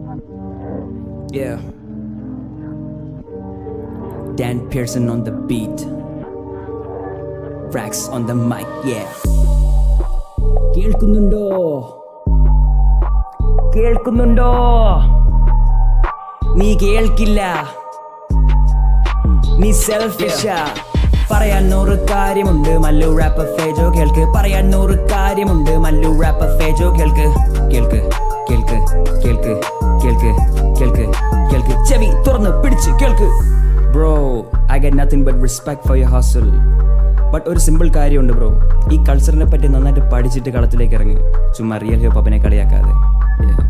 Yeah. Dan Pearson on the beat. Rax on the mic, yeah. കേൾക്കുന്നുണ്ടോ കേൾക്കുന്നുണ്ടോ നീ കേൾക്കില്ല നീ സെൽഫിഷാ പറയാൻ നൂറ് കാര്യമുണ്ട് മല്ലു റാപ്പർ ഫേജോ കേൾക്ക് പറയാൻ നൂറ് കാര്യമുണ്ട് മല്ലു റാപ്പർ ഫേജോ കേൾക്ക് കേൾക്ക് കേൾക്ക് കേൾക്ക് കേൾക്ക് കേൾക്ക് കേൾക്ക് ചെവി തുറന്ന് പിടിച്ച് കേൾക്ക് bro I get nothing but respect for your hustle but ഒരു സിമ്പിൾ കാര്യമുണ്ട് ബ്രോ ഈ കൾച്ചറിനെ പറ്റി നന്നായിട്ട് പഠിച്ചിട്ട് കളത്തിലേക്ക് ഇറങ്ങി ചുമ്മാ റിയൽ ഹിപ്പ് ഹോപ്പിനെ കളിയാക്കാതെ Yeah.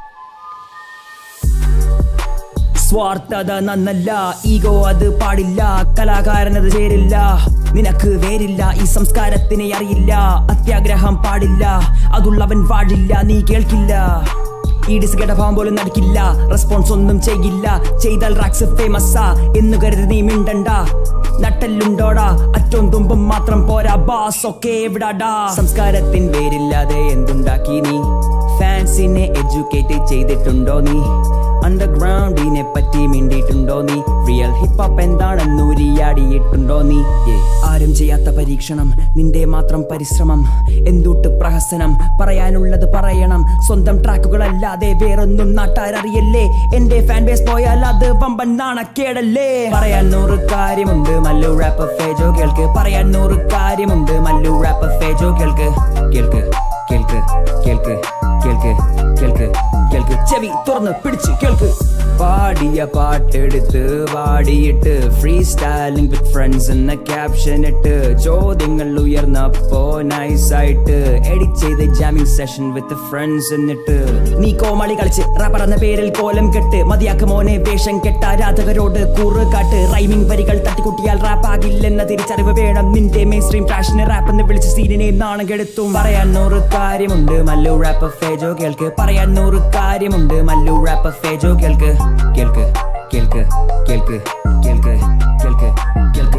സ്വാർത്ഥത നന്നല്ല ഈഗോ അത് പാടില്ല കലാകാരനത് ചേരില്ല നിനക്ക് വേരില്ല ഈ സംസ്കാരത്തിനെ അറിയില്ല അത്യാഗ്രഹം പാടില്ല അതുള്ളവൻ വാഴില്ല നീ കേൾക്കില്ല ഈ ഡിസ്കേട്ട ഭാവം പോലും നടിക്കില്ല റെസ്പോൺസ് ഒന്നും ചെയ്യില്ല ചെയ്താൽ റാക്സ് ഫേമസാ എന്ന് കരുതി നീ മിണ്ടണ്ട നട്ടല്ലുണ്ടോടാ അറ്റവും തുമ്പും മാത്രം പോരാ ബാസ് ഒക്കെ എവിടാടാ സംസ്കാരത്തിൻ പേരില്ലാതെ എന്തുണ്ടാക്കി നീ ഫാൻസിനെ എഡ്യൂക്കേറ്റ് ചെയ്തിട്ടുണ്ടോ നീ അണ്ടർഗ്രൗണ്ടിനെ പറ്റി മിണ്ടിയിട്ടുണ്ടോ നീ റിയൽ ഹിപ്പ് ഹോപ്പ് എന്താണെന്ന് ഉരിയാടിയിട്ടുണ്ടോ നീ Yeah. ആരും ചെയ്യാത്ത പരീക്ഷണം നിന്റെ മാത്രം പരിശ്രമം എന്തുട്ട് പ്രഹസനം പറയാനുള്ളത് പറയണം സ്വന്തം ട്രാക്കുകളല്ലാതെ വേറൊന്നും നാട്ടാരറിയല്ലേ എന്റെ ഫാൻ ബേസ് പോയാൽ അത് വമ്പൻ നാണക്കേടല്ലേ പറയാൻ നൂറ് കാര്യമുണ്ട് മല്ലു റാപ്പർ ഫേജോ കേൾക്ക് പറയാൻ നൂറ് കാര്യമുണ്ട് മല്ലു റാപ്പർ ഫേജോ കേൾക്ക് കേൾക്ക് കേൾക്ക് കേൾക്ക് കേൾക്ക് കേൾക്ക് കേൾക്ക് ചെവി തുറന്ന് പിടിച്ച് കേൾക്ക് പാടിയ പാട്ടെടുത്ത് പാടിയിട്ട് ഫ്രീ സ്റ്റൈലിംഗ് വിത്ത് ഫ്രണ്ട്സ് എന്ന ക്യാപ്ഷൻ ഇട്ട് ചോദ്യങ്ങൾ ഉയർന്നപ്പോ നൈസായിട്ട് എഡിറ്റ് ചെയ്ത് ജാമിംഗ് സെഷൻ വിത്ത് ഫ്രണ്ട്സ് എന്നിട്ട് നീ കോമാളി കളിച്ച് റബ്ബർ എന്ന പേരിൽ കോലം കെട്ട് മതിയാക്ക മോനെ വേഷം കെട്ട ആരാധകരോട് കൂറ് കാട്ട് റൈമിംഗ് വരികൾ തട്ടിക്കുട്ടിയാൽ റാപ്പ് ആകില്ലെന്ന തിരിച്ചറിവ് വേണം നിന്റെ മെയിൻ സ്ട്രീം ഫാഷനെ റാപ്പ് എന്ന് വിളിച്ച് സീനിനെ നാണം കെടുത്തും പറയാൻ നൂറ് കാര്യമുണ്ട് മല്ലു റാപ്പ് ഫേജോ കേൾക്ക് പറയാൻ നൂറ് കാര്യമുണ്ട് മല്ലു റാപ്പ് ഫേജോ കേൾക്ക് കേൾക്ക് കേൾക്ക് കേൾക്ക് കേൾക്ക് കേൾക്ക് കേൾക്ക്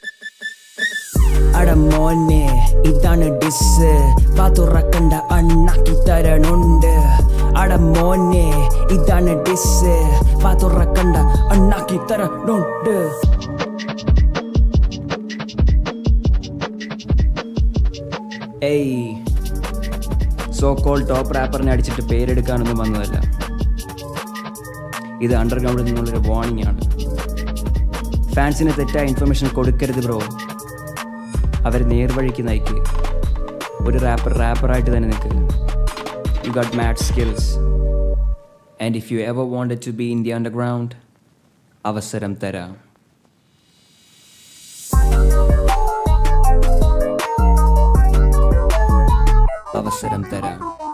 അട മോനെ ഇതാണ് ഡിസ് വാ തുറക്കണ്ട അണ്ണാക്കി തരണുണ്ട് അട മോനെ ഇതാണ് ഡിസ് വാ തുറക്കണ്ട അണ്ണാക്കി തരണുണ്ട് ഏയ് സോ കോൾ ടോപ്പ് റാപ്പറിനെ അടിച്ചിട്ട് പേരെടുക്കാനൊന്നും വന്നതല്ല ഇത് അണ്ടർഗ്രൗണ്ടിൽ നിന്നുള്ളൊരു വാർണിംഗ് ആണ് ഫാൻസിന് തെറ്റായ ഇൻഫർമേഷൻ കൊടുക്കരുത് ബ്രോ അവർ നേർവഴിക്ക് നയിക്ക് ഒരു റാപ്പർ റാപ്പറായിട്ട് തന്നെ നിൽക്കുക you got mad skills and if you ever wanted to be in the underground അവസരം തരാം അവസരം തരാം